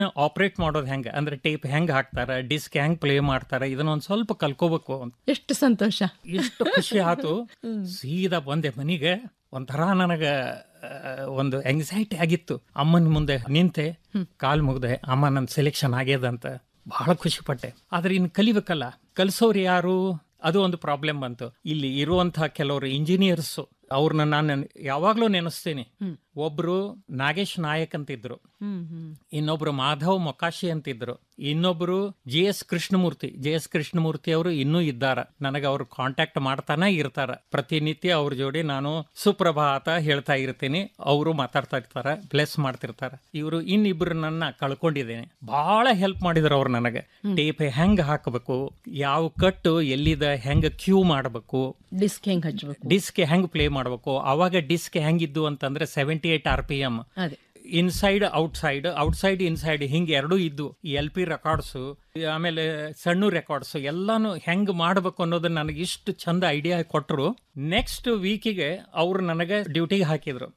operate ಮಾಡೋದು ಹೆಂಗ ಅಂದ್ರೆ ಟೇಪ್ ಹೆಂಗ್ ಹಾಕ್ತಾರ ಡಿಸ್ಕ್ ಹೆಂಗ್ ಪ್ಲೇ ಮಾಡ್ತಾರ ಇದನ್ನ ಒಂದ್ ಸ್ವಲ್ಪ ಕಲ್ಕೋಬೇಕು ಅಂತ ಎಷ್ಟು ಸಂತೋಷ ಎಷ್ಟು ಖುಷಿ ಆತು ಸೀದಾ ಬಂದೆ ಮನಿಗೆ ಒಂಥರ ನನಗ ಆ, ಒಂದು ಎಂಗ್ಸೈಟಿ ಆಗಿತ್ತು ಅಮ್ಮನ ಮುಂದೆ ನಿಂತೆ ಕಾಲ್ ಮುಗ್ದೆ ಅಮ್ಮ ನನ್ ಸೆಲೆಕ್ಷನ್ ಆಗ್ಯದಂತ ಬಹಳ ಖುಷಿ ಪಟ್ಟೆ ಆದ್ರೆ ಇನ್ನು ಕಲಿಬೇಕಲ್ಲ ಕಲಿಸೋರು ಯಾರು ಅದು ಒಂದು ಪ್ರಾಬ್ಲಮ್ ಬಂತು ಇಲ್ಲಿ ಇರುವಂತಹ ಕೆಲವರು ಇಂಜಿನಿಯರ್ಸ್ ಅವ್ರನ್ನ ನಾನು ಯಾವಾಗ್ಲೂ ನೆನೆಸ್ತೀನಿ ಒಬ್ರು ನಾಗೇಶ್ ನಾಯಕ್ ಅಂತಿದ್ರು ಹ್ಮ್ ಹ್ಮ್ ಇನ್ನೊಬ್ರು ಮಾಧವ್ ಮೊಕಾಶಿ ಅಂತಿದ್ರು ಇನ್ನೊಬ್ರು G S Krishnamurthy J S Krishnamurthy ಅವರು ಇನ್ನೂ ಇದ್ದಾರ ನನಗೆ ಅವ್ರು ಕಾಂಟ್ಯಾಕ್ಟ್ ಮಾಡ್ತಾನೆ ಇರ್ತಾರ ಪ್ರತಿನಿತ್ಯ ಅವ್ರ ಜೋಡಿ ನಾನು ಸುಪ್ರಭಾತ ಹೇಳ್ತಾ ಇರ್ತೀನಿ ಅವರು ಮಾತಾಡ್ತಾ ಇರ್ತಾರ ಬ್ಲೆಸ್ ಮಾಡ್ತಿರ್ತಾರ ಇವರು ಇನ್ನಿಬ್ರು ನನ್ನ ಕಳ್ಕೊಂಡಿದ್ದೇನೆ ಬಹಳ ಹೆಲ್ಪ್ ಮಾಡಿದ್ರು ಅವ್ರು ನನಗೆ ಟೇಪ್ ಹೆಂಗ್ ಹಾಕಬೇಕು ಯಾವ ಕಟ್ಟು ಎಲ್ಲಿದ ಹೆಂಗ್ ಕ್ಯೂ ಮಾಡಬೇಕು ಡಿಸ್ಕ್ ಹೆಂಗ್ ಹಚ್ಬೇಕು ಡಿಸ್ಕ್ ಹೆಂಗ್ ಪ್ಲೇ ಮಾಡಬೇಕು ಅವಾಗ ಡಿಸ್ಕ್ ಹೆಂಗಿದ್ದು ಅಂತಂದ್ರೆ seventy eight R P M ಅದೇ ಇನ್ಸೈಡ್ ಔಟ್ಸೈಡ್ ಔಟ್ಸೈಡ್ ಇನ್ಸೈಡ್ ಹಿಂಗೆ ಎರಡೂ ಇದ್ದು ಎಲ್ ಪಿ ರೆಕಾರ್ಡ್ಸು ಆಮೇಲೆ ಸಣ್ಣ ರೆಕಾರ್ಡ್ಸ್ ಎಲ್ಲಾನು ಹೆಂಗ್ ಮಾಡಬೇಕು ಅನ್ನೋದನ್ನ ನನಗೆ ಇಷ್ಟು ಚಂದ ಐಡಿಯಾ ಕೊಟ್ಟರು ನೆಕ್ಸ್ಟ್ ವೀಕಿಗೆ ಅವ್ರು ನನಗೆ ಡ್ಯೂಟಿಗೆ ಹಾಕಿದ್ರು